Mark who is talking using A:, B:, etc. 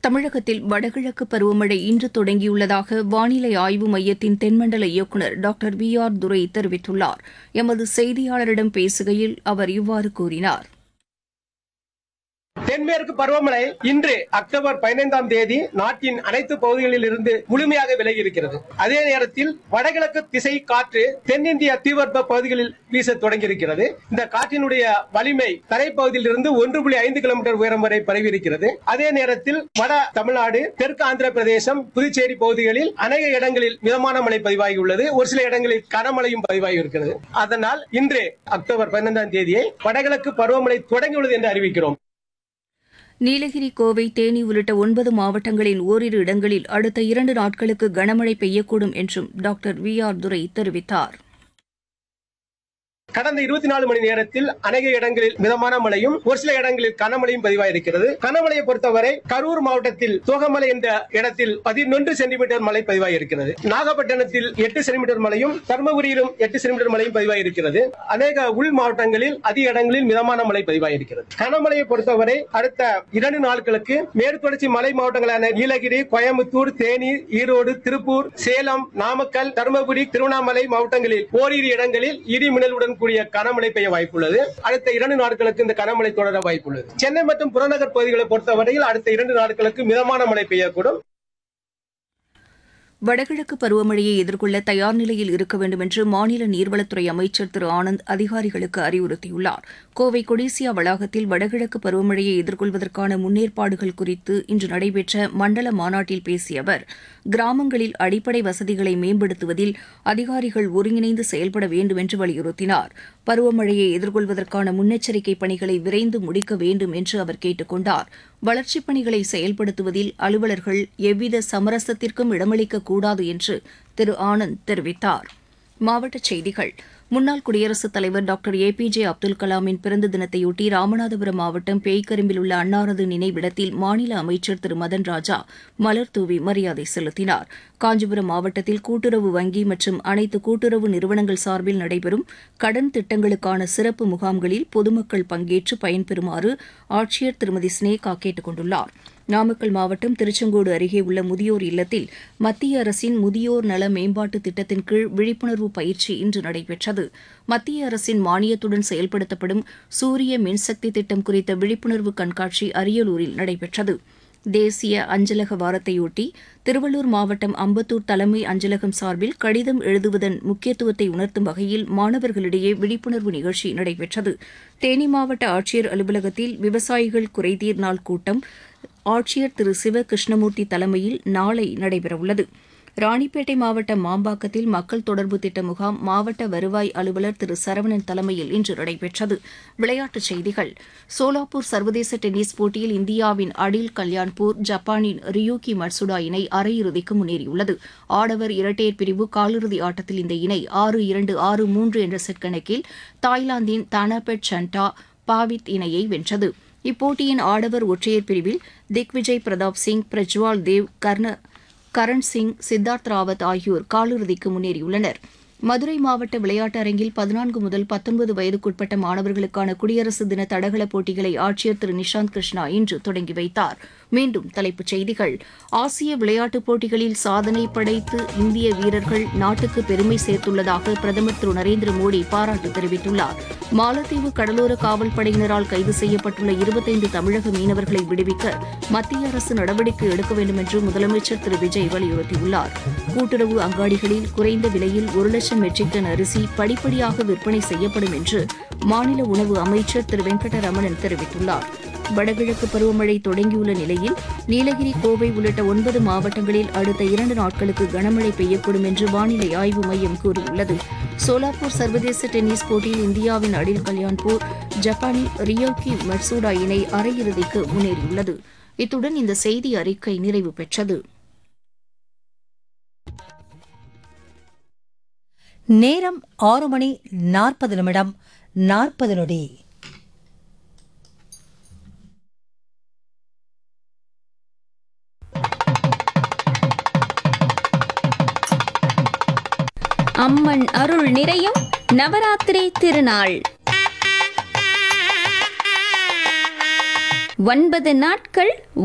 A: தமிழகத்தில் வடகிழக்கு பருவமழை இன்று தொடங்கியுள்ளதாக வானிலை ஆய்வு மையத்தின் தென்மண்டல இயக்குநர் டாக்டர் வி ஆர் துரை தெரிவித்துள்ளார் எமது செய்தியாளரிடம் பேசுகையில் அவர் இவ்வாறு கூறினார்
B: தென்மேற்கு பருவமழை இன்று அக்டோபர் பதினைந்தாம் தேதி நாட்டின் அனைத்து பகுதிகளில் இருந்து முழுமையாக விலகி இருக்கிறது அதே நேரத்தில் வடகிழக்கு திசை காற்று தென்னிந்திய தீவிரப்ப பகுதிகளில் வீச தொடங்கியிருக்கிறது இந்த காற்றினுடைய வலிமை தரைப்பகுதியில் இருந்து ஒன்று புள்ளி ஐந்து கிலோமீட்டர் உயரம் வரை பரவி இருக்கிறது அதே நேரத்தில் வட தமிழ்நாடு தெற்கு ஆந்திர பிரதேசம் புதுச்சேரி பகுதிகளில் அநேக இடங்களில் மிதமான மழை பதிவாகியுள்ளது ஒரு சில இடங்களில் கனமழையும் பதிவாகி இருக்கிறது அதனால் இன்று அக்டோபர் பதினைந்தாம் தேதியை வடகிழக்கு பருவமழை தொடங்கியுள்ளது என்று அறிவிக்கிறோம்
A: நீலகிரி கோவை தேனி உள்ளிட்ட ஒன்பது மாவட்டங்களின் ஓரிரு இடங்களில் அடுத்த இரண்டு நாட்களுக்கு கனமழை பெய்யக்கூடும் என்றும் டாக்டர் வி ஆர் துரை தெரிவித்தார்
B: கடந்த இருபத்தி நாலு மணி நேரத்தில் அநேக இடங்களில் மிதமான மழையும் ஒரு சில இடங்களில் கனமழையும் பதிவாயிருக்கிறது கனமழையை பொறுத்தவரை கரூர் மாவட்டத்தில் தோகமலை என்ற இடத்தில் பதினொன்று சென்டிமீட்டர் மழை பதிவாயிருக்கிறது நாகப்பட்டினத்தில் எட்டு சென்டிமீட்டர் மழையும் தர்மபுரியிலும் எட்டு சென்டிமீட்டர் மழையும் பதிவாயிருக்கிறது அநேக உள் மாவட்டங்களில் அதிக இடங்களில் மிதமான மழை பதிவாயிருக்கிறது கனமழையை பொறுத்தவரை அடுத்த இரண்டு நாட்களுக்கு மேற்கு தொடர்ச்சி மலை மாவட்டங்களான நீலகிரி கோயம்புத்தூர் தேனி ஈரோடு திருப்பூர் சேலம் நாமக்கல் தருமபுரி திருவண்ணாமலை மாவட்டங்களில் ஓரிரு இடங்களில் இடி மின்னலுடன் கூடிய கனமழை பெய்ய வாய்ப்புள்ளது அடுத்த இரண்டு நாட்களுக்கு இந்த கனமழை தொடர வாய்ப்புள்ளது சென்னை மற்றும் புறநகர் பகுதிகளை பொறுத்தவரையில் அடுத்த இரண்டு நாட்களுக்கு மிதமான மழை பெய்யக்கூடும்
A: வடகிழக்கு பருவமழையை எதிர்கொள்ள தயார் நிலையில் இருக்க வேண்டும் என்று மாநில நீர்வளத்துறை அமைச்சர் திரு ஆனந்த் அதிகாரிகளுக்கு அறிவுறுத்தியுள்ளார் கோவை கொடிசியா வளாகத்தில் வடகிழக்கு பருவமழையை எதிர்கொள்வதற்கான முன்னேற்பாடுகள் குறித்து இன்று நடைபெற்ற மண்டல மாநாட்டில் பேசிய அவர் கிராமங்களில் அடிப்படை வசதிகளை மேம்படுத்துவதில் அதிகாரிகள் ஒருங்கிணைந்து செயல்பட வேண்டும் என்று வலியுறுத்தினார் பருவமழையை எதிர்கொள்வதற்கான முன்னெச்சரிக்கை பணிகளை விரைந்து முடிக்க வேண்டும் என்று அவர் கேட்டுக் கொண்டார் வளர்ச்சிப் பணிகளை செயல்படுத்துவதில் அலுவலர்கள் எவ்வித சமரசத்திற்கும் இடமளிக்க கூடாது என்று திரு ஆனந்த் தெரிவித்தார் மாவட்டச் செய்திகள் முன்னாள் குடியரசுத் தலைவர் doctor A P J Abdul கலாமின் பிறந்த தினத்தையொட்டி ராமநாதபுரம் மாவட்டம் பேய்க்கரும்பில் உள்ள அன்னாரது நினைவிடத்தில் மாநில அமைச்சர் திரு மதன் ராஜா மலர் தூவி மரியாதை செலுத்தினார் காஞ்சிபுரம் மாவட்டத்தில் கூட்டுறவு வங்கி மற்றும் அனைத்து கூட்டுறவு நிறுவனங்கள் சார்பில் நடைபெறும் கடன் திட்டங்களுக்கான சிறப்பு முகாம்களில் பொதுமக்கள் பங்கேற்று பயன்பெறுமாறு ஆட்சியர் திருமதி ஸ்னேகா கேட்டுக் கொண்டுள்ளார் நாமக்கல் மாவட்டம் திருச்செங்கோடு அருகே உள்ள முதியோர் இல்லத்தில் மத்திய அரசின் முதியோர் நல மேம்பாட்டு திட்டத்தின் கீழ் விழிப்புணர்வு பயிற்சி இன்று நடைபெற்றது மத்திய அரசின் மானியத்துடன் செயல்படுத்தப்படும் சூரிய மின்சக்தி திட்டம் குறித்த விழிப்புணர்வு கண்காட்சி அரியலூரில் நடைபெற்றது தேசிய அஞ்சலக வாரத்தையொட்டி திருவள்ளூர் மாவட்டம் அம்பத்தூர் தலைமை அஞ்சலகம் சார்பில் கடிதம் எழுதுவதன் முக்கியத்துவத்தை உணர்த்தும் வகையில் மாணவர்களிடையே விழிப்புணர்வு நிகழ்ச்சி நடைபெற்றது தேனி மாவட்ட ஆட்சியர் அலுவலகத்தில் விவசாயிகள் குறைதீர் நாள் கூட்டம் ஆட்சியர் திரு சிவ கிருஷ்ணமூர்த்தி தலைமையில் நாளை நடைபெறவுள்ளது ராணிப்பேட்டை மாவட்டம் மாம்பாக்கத்தில் மக்கள் தொடர்பு திட்ட முகாம் மாவட்ட வருவாய் அலுவலர் திரு சரவணன் தலைமையில் இன்று நடைபெற்றது விளையாட்டுச் செய்திகள் சோலாப்பூர் சர்வதேச டென்னிஸ் போட்டியில் இந்தியாவின் அடில் கல்யாண்பூர் ஜப்பானின் ரியூகி மட்சுடா இணை அரையிறுதிக்கு முன்னேறியுள்ளது ஆடவர் இரட்டையர் பிரிவு காலிறுதி ஆட்டத்தில் இந்த இணை ஆறு இரண்டு ஆறு மூன்று என்ற செட் கணக்கில் தாய்லாந்தின் தானாபெட் சண்டா பாவித் இணையை வென்றது இப்போட்டியின் ஆடவர் ஒற்றையர் பிரிவில் திக்விஜய் பிரதாப் சிங் பிரஜ்வால் தேவ் கர்ண கரண் சிங் சித்தார்த் ராவத் ஆகியோர் காலிறுதிக்கு முன்னேறியுள்ளனர் மதுரை மாவட்ட விளையாட்டு அரங்கில் பதினான்கு முதல் பத்தொன்பது வயதுக்குட்பட்ட மாணவர்களுக்கான குடியரசு தின தடகள போட்டிகளை ஆட்சியர் திரு நிஷாந்த் கிருஷ்ணா இன்று தொடங்கி வைத்தார் மீண்டும் தலைப்புச் செய்திகள் ஆசிய விளையாட்டுப் போட்டிகளில் சாதனை படைத்து இந்திய வீரர்கள் நாட்டுக்கு பெருமை சேர்த்துள்ளதாக பிரதமர் திரு நரேந்திர மோடி பாராட்டு தெரிவித்துள்ளார் மாலத்தீவு கடலோர காவல் படையினரால் கைது செய்யப்பட்டுள்ள இருபத்தைந்து தமிழக மீனவர்களை விடுவிக்க மத்திய அரசு நடவடிக்கை எடுக்க வேண்டும் என்று முதலமைச்சர் திரு விஜய் வலியுறுத்தியுள்ளார் கூட்டுறவு அங்காடிகளில் குறைந்த விலையில் ஒரு லட்சம் மெட்ரிக் டன் அரிசி படிப்படியாக விற்பனை செய்யப்படும் என்று மாநில உணவு அமைச்சர் திரு வெங்கடரமணன் தெரிவித்துள்ளார் வடகிழக்கு பருவமழை தொடங்கியுள்ள நிலையில் நீலகிரி கோவை உள்ளிட்ட ஒன்பது மாவட்டங்களில் அடுத்த இரண்டு நாட்களுக்கு கனமழை பெய்யக்கூடும் என்று வானிலை ஆய்வு மையம் கூறியுள்ளது சோலாப்பூர் சர்வதேச டென்னிஸ் போட்டியில் இந்தியாவின் அடில் கல்யாண்பூர் ஜப்பானின் ரியோகி மட்சூடா இணை அரையிறுதிக்கு முன்னேறியுள்ளது இத்துடன் இந்த செய்தி அறிக்கை நிறைவு பெற்றது
C: நேரம் ஆறு மணி நாற்பது நிமிடம் நாற்பது நொடி
D: அம்மன் அருள் நிறையும் நவராத்திரி திருநாள் ஒன்பது நாட்கள்